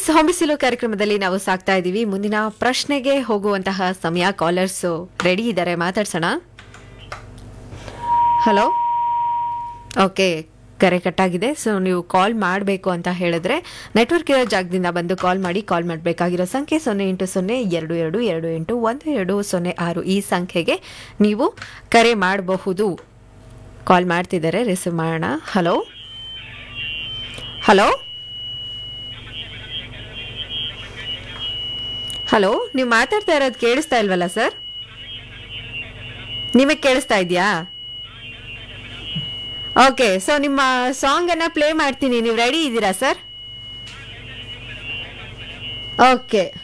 S ಹೊಂಬಿಸಿಲು ಕಾರ್ಯಕ್ರಮದಲ್ಲಿ ನಾವು ಸಾಕ್ತಾ ಇದ್ದೀವಿ ಮುಂದಿನ ಪ್ರಶ್ನೆಗೆ ಹೋಗುವಂತಹ ಸಮಯ ಕಾಲರ್ಸ್ ರೆಡಿ ಇದ್ದಾರೆ ಮಾತಾಡ್ಸೋಣ ಹಲೋ ಓಕೆ ಕರೆ ಕಟ್ಟಾಗಿದೆ ಸೊ ನೀವು ಕಾಲ್ ಮಾಡಬೇಕು ಅಂತ ಹೇಳಿದ್ರೆ ನೆಟ್ವರ್ಕ್ ಇರೋ ಜಾಗದಿಂದ ಬಂದು ಕಾಲ್ ಮಾಡಿ ಕಾಲ್ ಮಾಡಬೇಕಾಗಿರೋ ಸಂಖ್ಯೆ ಸೊನ್ನೆ ಎಂಟು ಸೊನ್ನೆ ಎರಡು ಎರಡು ಎರಡು ಎಂಟು ಒಂದು ಎರಡು ಸೊನ್ನೆ ಆರು ಈ ಸಂಖ್ಯೆಗೆ ನೀವು ಕರೆ ಮಾಡಬಹುದು ಕಾಲ್ ಮಾಡ್ತಿದ್ದಾರೆ ರಿಸೀವ್ ಮಾಡೋಣ ಹಲೋ ಹಲೋ ಹಲೋ ನೀವು ಮಾತಾಡ್ತಾ ಇರೋದು ಕೇಳಿಸ್ತಾ ಇಲ್ವಲ್ಲ ಸರ್ ನಿಮಗೆ ಕೇಳಿಸ್ತಾ ಇದೆಯಾ ಓಕೆ ಸೊ ನಿಮ್ಮ ಸಾಂಗ್ ಅನ್ನ ಪ್ಲೇ ಮಾಡ್ತೀನಿ ನೀವು ರೆಡಿ ಇದ್ದೀರಾ ಸರ್ ಓಕೆ